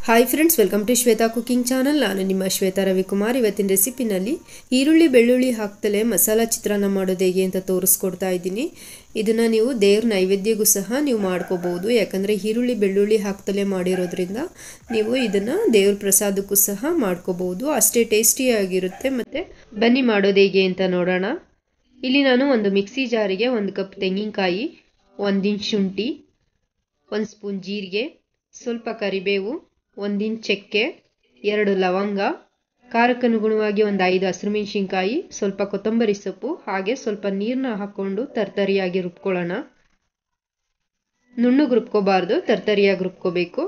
hi friends welcome to Shweta cooking channel ನಾನು ನಿಮ್ಮ ಶ್ವೇತಾ ರವಿಕುಮಾರ್ ಇವತ್ತಿನ ರೆಸಿಪಿನಲ್ಲಿ ಈರುಳ್ಳಿ ಬೆಳ್ಳುಳ್ಳಿ ಹಾಕ್ತಲೇ ಮಸಾಲ ಚಿತ್ರಾನ್ನ ಮಾಡೋದು ಹೇಗೆ ಅಂತ ತೋರಿಸ್ಕೊಡ್ತಾ ಇದ್ದೀನಿ ಇದನ್ನು ನೀವು ದೇವ್ರ ನೈವೇದ್ಯಗೂ ಸಹ ನೀವು ಮಾಡ್ಕೋಬೋದು ಯಾಕಂದರೆ ಈರುಳ್ಳಿ ಬೆಳ್ಳುಳ್ಳಿ ಹಾಕ್ತಲೇ ಮಾಡಿರೋದ್ರಿಂದ ನೀವು ಇದನ್ನು ದೇವ್ರ ಪ್ರಸಾದಕ್ಕೂ ಸಹ ಮಾಡ್ಕೋಬೋದು ಅಷ್ಟೇ ಟೇಸ್ಟಿಯಾಗಿರುತ್ತೆ ಮತ್ತು ಬನ್ನಿ ಮಾಡೋದು ಹೇಗೆ ಅಂತ ನೋಡೋಣ ಇಲ್ಲಿ ನಾನು ಒಂದು ಮಿಕ್ಸಿ ಜಾರಿಗೆ ಒಂದು ಕಪ್ ತೆಂಗಿನಕಾಯಿ ಒಂದು ಇಂಚ್ ಶುಂಠಿ ಒಂದು ಸ್ಪೂನ್ ಜೀರಿಗೆ ಸ್ವಲ್ಪ ಕರಿಬೇವು ಒಂದಿಂಚ್ ಚಕ್ಕೆ ಎರಡು ಲವಂಗ ಖಾರಕ್ಕನುಗುಣವಾಗಿ ಒಂದು ಐದು ಹಸಿರು ಮೆಣಸಿನ್ಕಾಯಿ ಸ್ವಲ್ಪ ಕೊತ್ತಂಬರಿ ಸೊಪ್ಪು ಹಾಗೆ ಸ್ವಲ್ಪ ನೀರನ್ನ ಹಾಕ್ಕೊಂಡು ತರ್ತರಿಯಾಗಿ ರುಬ್ಕೊಳ್ಳೋಣ ನುಣ್ಣಗೆ ರುಬ್ಕೋಬಾರ್ದು ತರ್ತರಿಯಾಗಿ ರುಬ್ಕೋಬೇಕು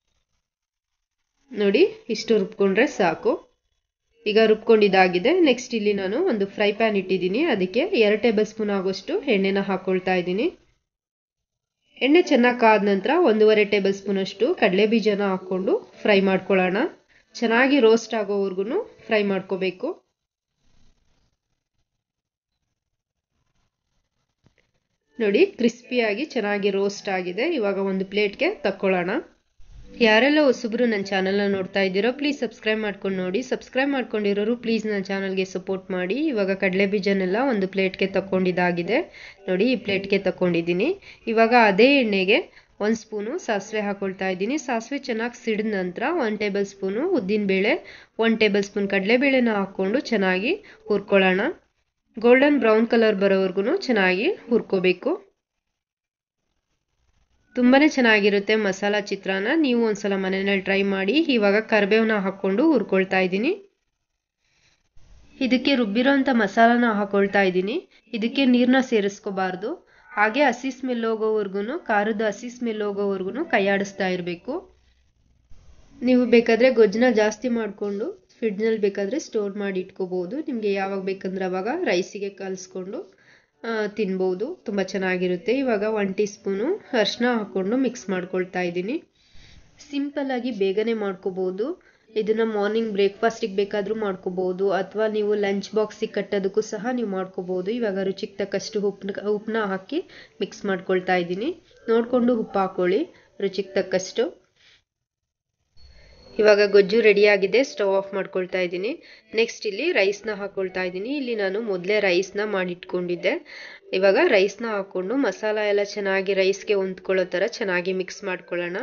ನೋಡಿ ಇಷ್ಟು ರುಬ್ಕೊಂಡ್ರೆ ಸಾಕು ಈಗ ರುಬ್ಕೊಂಡಿದ್ದಾಗಿದೆ ನೆಕ್ಸ್ಟ್ ಇಲ್ಲಿ ನಾನು ಒಂದು ಫ್ರೈ ಪ್ಯಾನ್ ಇಟ್ಟಿದ್ದೀನಿ ಅದಕ್ಕೆ ಎರಡು ಟೇಬಲ್ ಸ್ಪೂನ್ ಆಗೋಷ್ಟು ಎಣ್ಣೆನ ಹಾಕ್ಕೊಳ್ತಾ ಇದ್ದೀನಿ ಎಣ್ಣೆ ಚೆನ್ನಾಗಿ ಕಾದ ನಂತರ ಒಂದೂವರೆ ಟೇಬಲ್ ಸ್ಪೂನ್ ಅಷ್ಟು ಕಡಲೆ ಬೀಜನ ಹಾಕ್ಕೊಂಡು ಫ್ರೈ ಮಾಡ್ಕೊಳ್ಳೋಣ ಚೆನ್ನಾಗಿ ರೋಸ್ಟ್ ಆಗೋವರೆಗೂ ಫ್ರೈ ಮಾಡ್ಕೋಬೇಕು ನೋಡಿ ಕ್ರಿಸ್ಪಿಯಾಗಿ ಚೆನ್ನಾಗಿ ರೋಸ್ಟ್ ಆಗಿದೆ ಇವಾಗ ಒಂದು ಪ್ಲೇಟ್ಗೆ ತಕ್ಕೊಳ್ಳೋಣ ಯಾರೆಲ್ಲ ಹೊಸಬ್ರು ನನ್ನ ಚಾನಲ್ನ ನೋಡ್ತಾ ಇದ್ದೀರೋ ಪ್ಲೀಸ್ ಸಬ್ಸ್ಕ್ರೈಬ್ ಮಾಡ್ಕೊಂಡು ನೋಡಿ ಸಬ್ಸ್ಕ್ರೈಬ್ ಮಾಡ್ಕೊಂಡಿರೋರು ಪ್ಲೀಸ್ ನನ್ನ ಚಾನಲ್ಗೆ ಸಪೋರ್ಟ್ ಮಾಡಿ ಇವಾಗ ಕಡಲೆ ಬೀಜನೆಲ್ಲ ಒಂದು ಪ್ಲೇಟ್ಗೆ ತಗೊಂಡಿದ್ದಾಗಿದೆ ನೋಡಿ ಈ ಪ್ಲೇಟ್ಗೆ ತಗೊಂಡಿದ್ದೀನಿ ಇವಾಗ ಅದೇ ಎಣ್ಣೆಗೆ ಒಂದು ಸ್ಪೂನು ಸಾಸಿವೆ ಹಾಕೊಳ್ತಾ ಇದ್ದೀನಿ ಸಾಸಿವೆ ಚೆನ್ನಾಗಿ ಸಿಡಿದ ನಂತರ ಒನ್ ಟೇಬಲ್ ಸ್ಪೂನು ಉದ್ದಿನಬೇಳೆ ಒನ್ ಟೇಬಲ್ ಸ್ಪೂನ್ ಕಡಲೆಬೇಳೆನ ಹಾಕ್ಕೊಂಡು ಚೆನ್ನಾಗಿ ಹುರ್ಕೊಳ್ಳೋಣ ಗೋಲ್ಡನ್ ಬ್ರೌನ್ ಕಲರ್ ಬರೋವರೆಗೂ ಚೆನ್ನಾಗಿ ಹುರ್ಕೋಬೇಕು ತುಂಬಾ ಚೆನ್ನಾಗಿರುತ್ತೆ ಮಸಾಲ ಚಿತ್ರಾನ್ನ ನೀವು ಒಂದ್ಸಲ ಮನೆಯಲ್ಲಿ ಟ್ರೈ ಮಾಡಿ ಇವಾಗ ಕರಿಬೇವನ್ನ ಹಾಕ್ಕೊಂಡು ಹುರ್ಕೊಳ್ತಾ ಇದ್ದೀನಿ ಇದಕ್ಕೆ ರುಬ್ಬಿರೋಂಥ ಮಸಾಲಾನ ಹಾಕೊಳ್ತಾ ಇದ್ದೀನಿ ಇದಕ್ಕೆ ನೀರನ್ನ ಸೇರಿಸ್ಕೋಬಾರ್ದು ಹಾಗೆ ಹಸಿ ಸ್ಮೆಲ್ ಹೋಗೋವರೆಗೂ ಖಾರದ ಹಸಿ ಸ್ಮೆಲ್ ಹೋಗೋವರೆಗೂ ಕೈಯಾಡಿಸ್ತಾ ಇರಬೇಕು ನೀವು ಬೇಕಾದರೆ ಗೊಜ್ಜನ್ನ ಜಾಸ್ತಿ ಮಾಡಿಕೊಂಡು ಫ್ರಿಡ್ಜ್ನಲ್ಲಿ ಬೇಕಾದರೆ ಸ್ಟೋರ್ ಮಾಡಿ ಇಟ್ಕೋಬೋದು ನಿಮಗೆ ಯಾವಾಗ ಬೇಕಂದ್ರೆ ಅವಾಗ ರೈಸಿಗೆ ಕಲಿಸ್ಕೊಂಡು ತಿನ್ಬೋದು ತುಂಬ ಚೆನ್ನಾಗಿರುತ್ತೆ ಇವಾಗ ಒನ್ ಟೀ ಸ್ಪೂನು ಅರಿಶಿನ ಹಾಕ್ಕೊಂಡು ಮಿಕ್ಸ್ ಮಾಡ್ಕೊಳ್ತಾ ಇದ್ದೀನಿ ಸಿಂಪಲ್ಲಾಗಿ ಬೇಗನೆ ಮಾಡ್ಕೋಬೋದು ಇದನ್ನು ಮಾರ್ನಿಂಗ್ ಬ್ರೇಕ್ಫಾಸ್ಟಿಗೆ ಬೇಕಾದರೂ ಮಾಡ್ಕೋಬೋದು ಅಥವಾ ನೀವು ಲಂಚ್ ಬಾಕ್ಸಿಗೆ ಕಟ್ಟೋದಕ್ಕೂ ಸಹ ನೀವು ಮಾಡ್ಕೋಬೋದು ಇವಾಗ ರುಚಿಗೆ ತಕ್ಕಷ್ಟು ಉಪ್ಪನ್ನ ಉಪ್ಪನ್ನ ಹಾಕಿ ಮಿಕ್ಸ್ ಮಾಡ್ಕೊಳ್ತಾ ಇದ್ದೀನಿ ನೋಡಿಕೊಂಡು ಉಪ್ಪು ಹಾಕ್ಕೊಳ್ಳಿ ರುಚಿಗೆ ತಕ್ಕಷ್ಟು ಇವಾಗ ಗೊಜ್ಜು ರೆಡಿಯಾಗಿದೆ ಸ್ಟವ್ ಆಫ್ ಮಾಡ್ಕೊಳ್ತಾ ಇದ್ದೀನಿ ನೆಕ್ಸ್ಟ್ ಇಲ್ಲಿ ರೈಸ್ನ ಹಾಕ್ಕೊಳ್ತಾ ಇದ್ದೀನಿ ಇಲ್ಲಿ ನಾನು ಮೊದಲೇ ರೈಸ್ನ ಮಾಡಿಟ್ಕೊಂಡಿದ್ದೆ ಇವಾಗ ರೈಸ್ನ ಹಾಕ್ಕೊಂಡು ಮಸಾಲ ಎಲ್ಲ ಚೆನ್ನಾಗಿ ರೈಸ್ಗೆ ಹೊಂದ್ಕೊಳ್ಳೋ ಥರ ಚೆನ್ನಾಗಿ ಮಿಕ್ಸ್ ಮಾಡ್ಕೊಳ್ಳೋಣ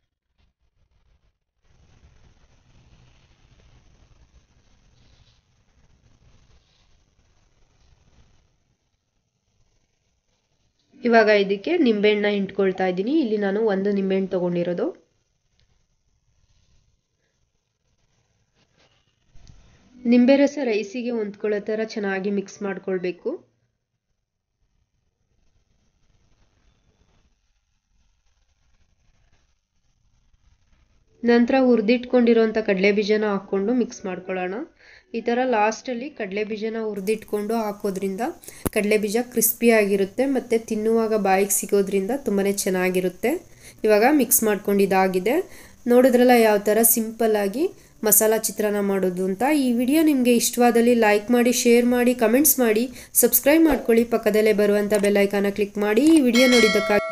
ಇವಾಗ ಇದಕ್ಕೆ ನಿಂಬೆಹಣ್ಣ ಹಿಂಡ್ಕೊಳ್ತಾ ಇದ್ದೀನಿ ಇಲ್ಲಿ ನಾನು ಒಂದು ನಿಂಬೆಹಣ್ಣು ತೊಗೊಂಡಿರೋದು ನಿಂಬೆ ರಸ ರೈಸಿಗೆ ಹೊಂದ್ಕೊಳ್ಳೋ ಥರ ಚೆನ್ನಾಗಿ ಮಿಕ್ಸ್ ಮಾಡ್ಕೊಳ್ಬೇಕು ನಂತರ ಹುರಿದಿಟ್ಕೊಂಡಿರೋಂಥ ಕಡಲೆ ಬೀಜನ ಹಾಕ್ಕೊಂಡು ಮಿಕ್ಸ್ ಮಾಡ್ಕೊಳ್ಳೋಣ ಈ ಥರ ಲಾಸ್ಟಲ್ಲಿ ಕಡಲೆ ಬೀಜನ ಹುರಿದಿಟ್ಕೊಂಡು ಹಾಕೋದ್ರಿಂದ ಕಡಲೆ ಬೀಜ ಕ್ರಿಸ್ಪಿಯಾಗಿರುತ್ತೆ ಮತ್ತು ತಿನ್ನುವಾಗ ಬಾಯಿಗೆ ಸಿಗೋದ್ರಿಂದ ತುಂಬಾ ಚೆನ್ನಾಗಿರುತ್ತೆ ಇವಾಗ ಮಿಕ್ಸ್ ಮಾಡ್ಕೊಂಡಿದ್ದಾಗಿದೆ ನೋಡಿದ್ರಲ್ಲ ಯಾವ ಥರ ಸಿಂಪಲ್ಲಾಗಿ ಮಸಾಲ ಚಿತ್ರಾನ್ನ ಮಾಡೋದು ಅಂತ ಈ ವಿಡಿಯೋ ನಿಮಗೆ ಇಷ್ಟವಾದಲ್ಲಿ ಲೈಕ್ ಮಾಡಿ ಶೇರ್ ಮಾಡಿ ಕಮೆಂಟ್ಸ್ ಮಾಡಿ ಸಬ್ಸ್ಕ್ರೈಬ್ ಮಾಡ್ಕೊಳ್ಳಿ ಪಕ್ಕದಲ್ಲೇ ಬರುವಂಥ ಬೆಲ್ಲೈಕಾನ ಕ್ಲಿಕ್ ಮಾಡಿ ಈ ವಿಡಿಯೋ ನೋಡಿದ್ದಕ್ಕಾಗಿ